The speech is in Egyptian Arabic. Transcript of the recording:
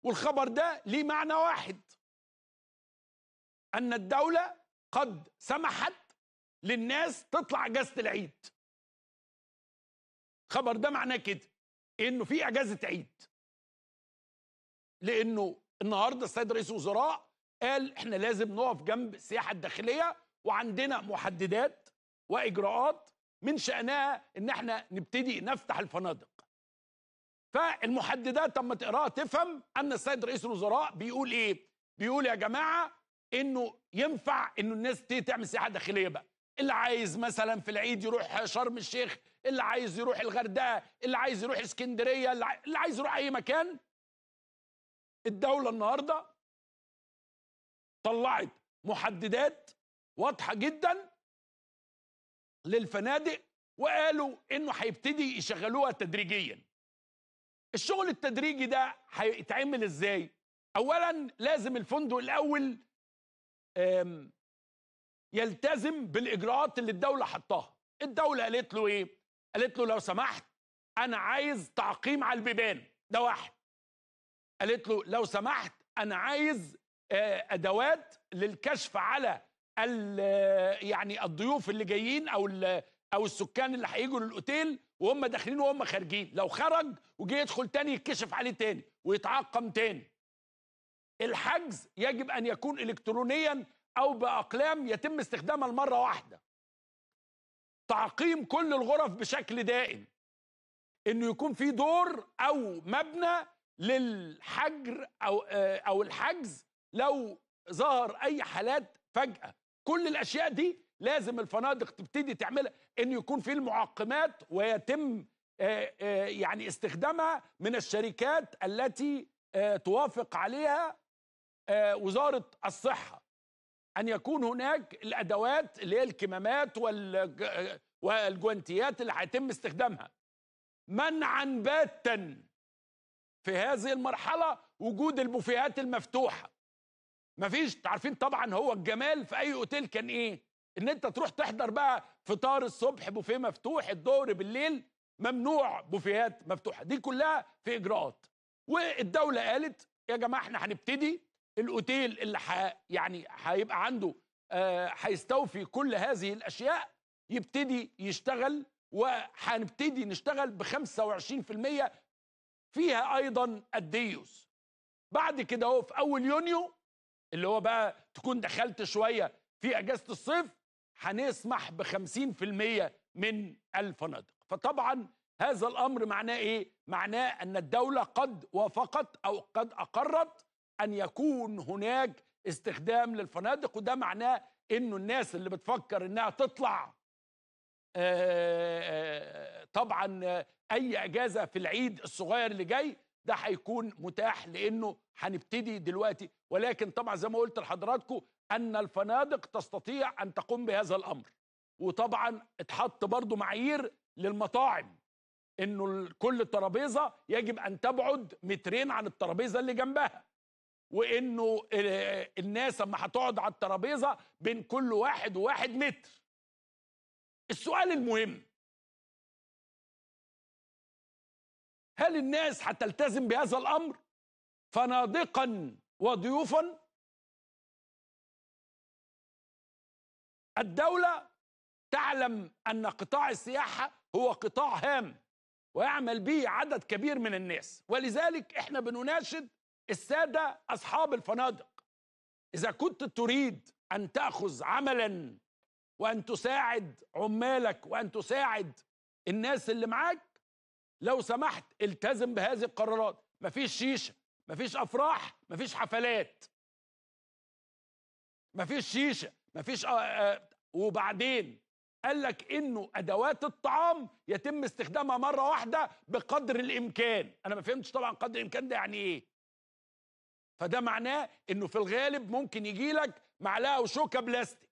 والخبر ده ليه معنى واحد ان الدوله قد سمحت للناس تطلع اجازه العيد خبر ده معناه كده انه في اجازه عيد لانه النهارده السيد رئيس الوزراء قال احنا لازم نقف جنب السياحه الداخليه وعندنا محددات واجراءات من شانها ان احنا نبتدي نفتح الفنادق فالمحددات لما تقراها تفهم ان السيد رئيس الوزراء بيقول ايه بيقول يا جماعه انه ينفع انه الناس تيجي تعمل سياحه داخليه بقى اللي عايز مثلا في العيد يروح شرم الشيخ اللي عايز يروح الغردقه اللي عايز يروح اسكندريه اللي عاي- اللي عايز يروح اي مكان الدوله النهارده طلعت محددات واضحه جدا للفنادق وقالوا انه هيبتدي يشغلوها تدريجيا الشغل التدريجي ده هيتعمل ازاي اولا لازم الفندق الاول آم، يلتزم بالاجراءات اللي الدوله حطاها الدوله قالت له ايه قالت له لو سمحت انا عايز تعقيم على البيبان ده واحد قالت له لو سمحت انا عايز آه، ادوات للكشف على ال- آه، يعني الضيوف اللي جايين او ال- او السكان اللي هيجوا للاوتيل وهم داخلين وهم خارجين لو خرج وجه يدخل تاني يتكشف عليه تاني ويتعقم تاني الحجز يجب ان يكون الكترونيا او باقلام يتم استخدامها المره واحده تعقيم كل الغرف بشكل دائم انه يكون في دور او مبنى للحجر او آه، او الحجز لو ظهر اي حالات فجاه كل الاشياء دي لازم الفنادق تبتدي تعملها ان يكون في المعقمات ويتم آه، آه، يعني استخدامها من الشركات التي آه، توافق عليها آه، وزاره الصحه ان يكون هناك الادوات اللي هي الكمامات والج- والجوانتيات اللي هيتم استخدامها منعا باتا في هذه المرحله وجود البوفيهات المفتوحه مفيش عارفين طبعا هو الجمال في اي اوتيل كان ايه ان انت تروح تحضر بقى فطار الصبح بوفيه مفتوح الظهر بالليل ممنوع بوفيهات مفتوحه دي كلها في اجراءات والدوله قالت يا جماعه احنا هنبتدي الاوتيل اللي ح... يعني هيبقى عنده آه، هيستوفي كل هذه الاشياء يبتدي يشتغل وهنبتدي نشتغل ب 25% فيها ايضا الديوس بعد كده هو في اول يونيو اللي هو بقى تكون دخلت شويه في اجازه الصيف هنسمح ب 50% من الفنادق فطبعا هذا الامر معناه ايه معناه ان الدوله قد وافقت او قد اقرت ان يكون هناك استخدام للفنادق وده معناه انه الناس اللي بتفكر انها تطلع آه، آه، طبعا آه، اي اجازه في العيد الصغير اللي جاي ده هيكون متاح لانه هنبتدي دلوقتي ولكن طبعا زي ما قلت لحضراتكم ان الفنادق تستطيع ان تقوم بهذا الامر وطبعا اتحط برضو معايير للمطاعم انه ال- كل ترابيزه يجب ان تبعد مترين عن الترابيزه اللي جنبها وانه آه، الناس اما هتقعد على الترابيزه بين كل واحد وواحد متر السؤال المهم هل الناس هتلتزم بهذا الامر فنادقا وضيوفا الدوله تعلم ان قطاع السياحه هو قطاع هام ويعمل به عدد كبير من الناس ولذلك احنا بنناشد الساده اصحاب الفنادق اذا كنت تريد ان تاخذ عملا وان تساعد عمالك وان تساعد الناس اللي معاك لو سمحت التزم بهذه القرارات مفيش شيشه مفيش افراح مفيش حفلات مفيش شيشه مفيش آه آه وبعدين قال لك انه ادوات الطعام يتم استخدامها مره واحده بقدر الامكان انا ما فهمتش طبعا قدر الامكان ده يعني ايه فده معناه انه في الغالب ممكن يجي لك معلقه وشوكه بلاستيك